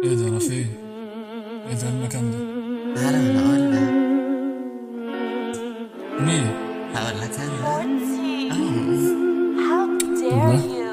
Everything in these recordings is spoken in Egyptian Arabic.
ايه ده انا فين ايه ده المكان ده تعالى انا اقول لك مين هقول لك انا How dare you?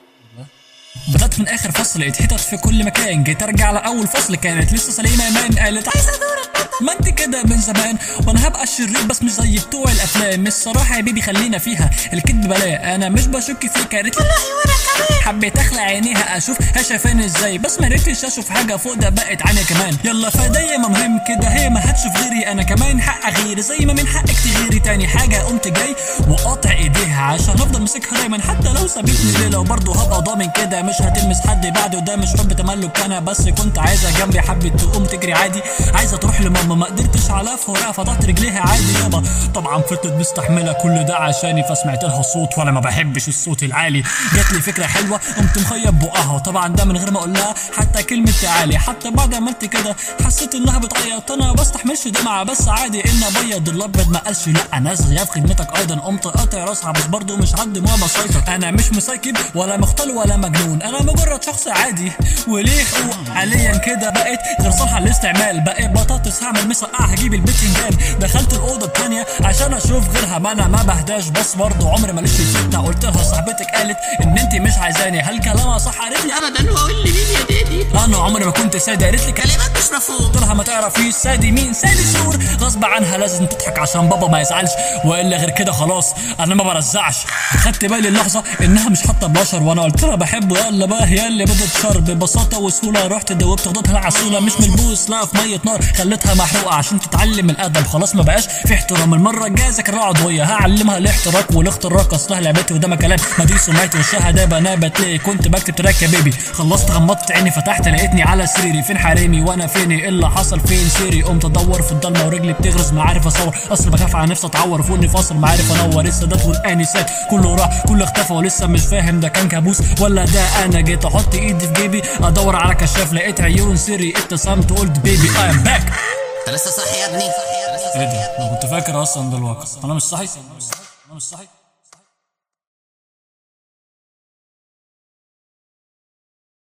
بدأت من آخر فصل لقيت حتت في كل مكان جيت أرجع لأول فصل كانت لسه سليمة إيمان قالت عايزة أدورك ما أنت كده من زمان وأنا هبقى الشرير بس مش زي بتوع الأفلام الصراحة يا بيبي خلينا فيها الكدب بلاء أنا مش بشك فيك قالت لي والله وأنا كمان حبيت أخلع عينيها أشوف هي شايفاني إزاي بس ما عرفتش أشوف حاجة فوق ده بقت عينيا كمان يلا فدايا ما مهم كده هي ما هتشوف غيري أنا كمان حق غيري زي ما من حقك تغيري تاني حاجة قمت جاي وقاطع إيديها عشان أفضل ماسكها دايما حتى لو سابتني ليلة وبرضه هبقى ضامن كده مش هتلمس حد بعده ده مش حب تملك انا بس كنت عايزه جنبي حبت تقوم تجري عادي عايزه تروح لماما ما قدرتش على فورها فضحت رجليها عادي يابا طبعا فضلت مستحمله كل ده عشاني فسمعت لها صوت وانا ما بحبش الصوت العالي جات لي فكره حلوه قمت مخيب بقها وطبعا ده من غير ما اقول لها حتى كلمه تعالي حتى بعد ما عملت كده حسيت انها بتعيط انا ما بستحملش دمعه بس عادي ان ابيض الابيض ما قالش لا انا صغير في خدمتك ايضا قمت قاطع راسها بس برضه مش حد ما بسيطر انا مش مسيكب ولا مختل ولا مجنون انا مجرد شخص عادي وليه حقوق حاليا كده بقيت غير صالحه للاستعمال بقيت بطاطس هعمل مسقعه هجيب البتنجان دخلت الاوضه التانيه عشان اشوف غيرها ما انا ما بهداش بس برضه عمري ماليش في الفتنه قلت لها صاحبتك قالت ان انت مش عايزاني هل كلامها صح قالت لي ابدا وقول لي مين يا ديدي انا عمري ما كنت سادي قالت لي كلمات كلمات مش مفهوم قلت لها ما تعرفيش سادي مين سادي سور غصب عنها لازم تضحك عشان بابا ما يزعلش والا غير كده خلاص انا ما برزعش خدت بالي اللحظه انها مش حاطه بلاشر وانا قلت لها بحبه يلا بقى هي اللي بدت شرب ببساطه وسهوله رحت دوبت خدتها العسوله مش من البوس لا في ميه نار خليتها محروقه عشان تتعلم الادب خلاص ما بقاش في احترام المره الجايه ذاكرها عضويه هعلمها الاحتراق والاختراق اصلها لعبتي وده ما كلام ما دي سمعتي والشهاده بقى بتلاقي كنت بكتب تراك يا بيبي خلصت غمضت عيني فتحت لقيتني على سريري فين حريمي وانا فيني إيه اللي حصل فين سيري قمت ادور في الضلمه ورجلي بتغرز ما عارف اصور اصل بخاف على نفسي اتعور فوقني فاصل ما عارف انور السادات والانسات كله راح كله اختفى ولسه مش فاهم ده كان كابوس ولا ده انا جيت احط ايدي في جيبي ادور على كشاف لقيت عيون سري ابتسمت قلت بيبي اي ام باك انت لسه صاحي يا ابني ايه ده انا كنت فاكر اصلا ده الواقع انا مش صحي انا مش صحي